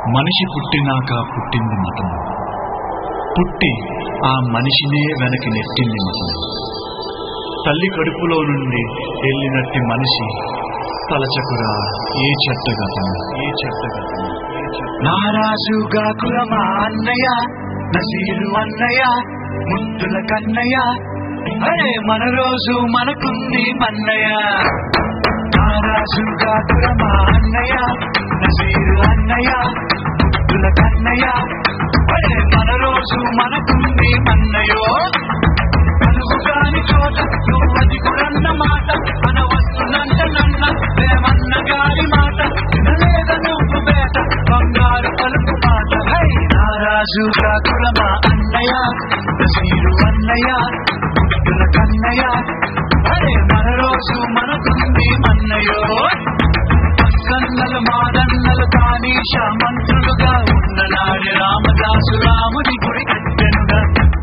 మనిషి పుట్టినాక పుట్టింది మతం పుట్టి ఆ మనిషినే వెనక్కి నెట్టింది మతం తల్లి కడుపులో నుండి వెళ్ళినట్టి మనిషి తలచకురా ఏ చెట్టగతం ఏ చెట్టగతం నారాజుగా కులమా అన్నయ్య నసీరు అన్నయ్య ముద్దుల కన్నయ్య అరే మన రోజు మనకుంది మన్నయ్య నారాజుగా కులమా అన్నయ్య నసీరు అన్నయ్య ముద్దుల కన్నయ్య అరే మన రోజు మనకుంది మన్నయ్యో కలుగుగాని చోట నువ్వు అది కురన్న మాట మన వస్తున్నంత నన్న ప్రేమన్న గారి మాట వినలేద నువ్వు బేట బంగారు పలుకు మాట హై నారాజు కాకులమా అన్నయ్య నసీరు అన్నయ్య ముద్దుల కన్నయ్య అరే మన రోజు మనకుంది మన్నయ్యో సన్నలు మాదన్నలు కానీష మంత్రులుగా ఉన్న నాడి రామదాసు రాముని గుడి కట్టెనుగా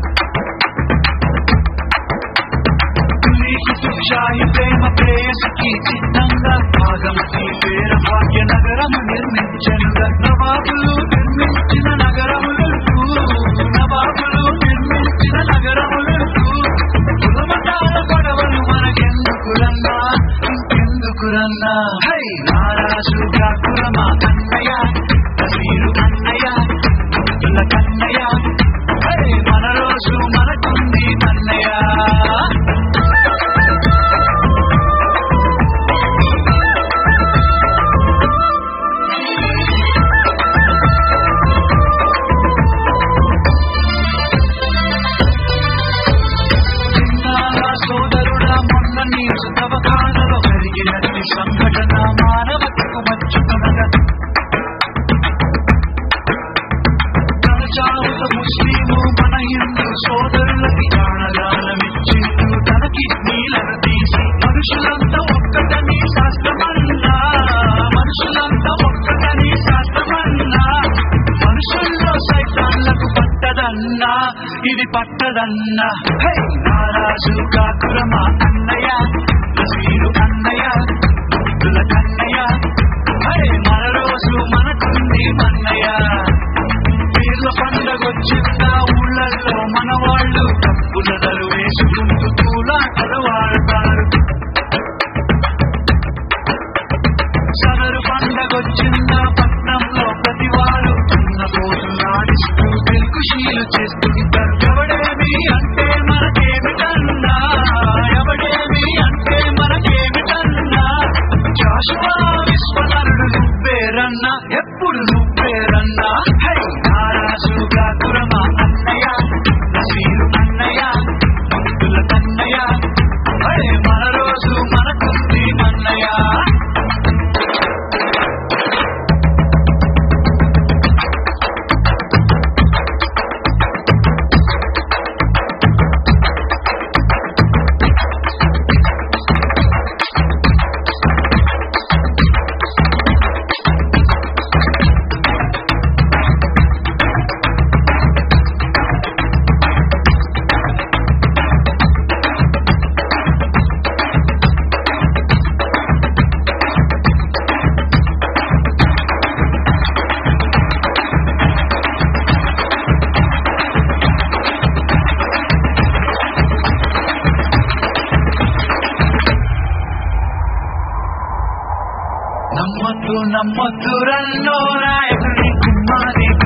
నీకు సుషాయి ప్రేమ ప్రేయసికి చిత్తంగా భాగమతి పేర భాగ్య నగరము నిర్మించనుగా నవాబులు నిర్మించిన నగరములు నవాబులు నిర్మించిన నగరములు కులమతాల గొడవలు మనకెందుకురన్నా ఇంకెందుకురన్నా హై నారాజు కాకులమా అన్నయ్య నసీరు అన్నయ్య ముద్దుల కన్నయ్య హై మన రోజు మనకుంది మన్నయ్య చిన్నారా సోదరుడా మొన్న నీరు తవకాలలో జరిగినట్టి సంఘటన మానవతకు మచ్చుకునగా తన చావుత ముస్లిము మన హిందూ సోదరులకి ప్రాణదానమిచ్చింటూ తన కిడ్నీలను తీసి మనుషులంతా ఒక్కటని శాస్త్రమన్నా మనుషులంతా ఒక్కటని శాస్త్రమన్నా మనుషుల్లో సైతాన్లకు పట్టదన్నా ఇది పట్టదన్నా హై నారాజు కాకురమా అన్నయ్య నసీరు అన్నయ్య ముద్దుల కన్నయ్య హై మన రోజు మనకుంది మన్నయ్య పీర్ల పండగొచ్చిందా ఊళ్ళల్లో మన వాళ్ళు డబ్బుల దరు వేసుకుంటూ పూలాటలు వాడతారు సదరు పండగొచ్చిందా పట్నంలో ప్రతి వారు చిన్న పోతులాడిస్తూ తెలుగుశీలు చేస్తుంటారు ఎవడేమి అంటే మనకేమిటన్నా ఎవడేమి అంటే మనకేమిటన్నా జాషువా విశ్వనరుడు నువ్వేరన్నా ఎప్పుడు నువ్వేరన్నా హై నారాజుగా కురమా అన్నయ్య నసీరు అన్నయ్య ముద్దుల కన్నయ్య అరే మన రోజు మనకుంది మన్నయ్య నమ్మద్దు నమ్మద్దు రన్నో నాయకుని కుమ్మాది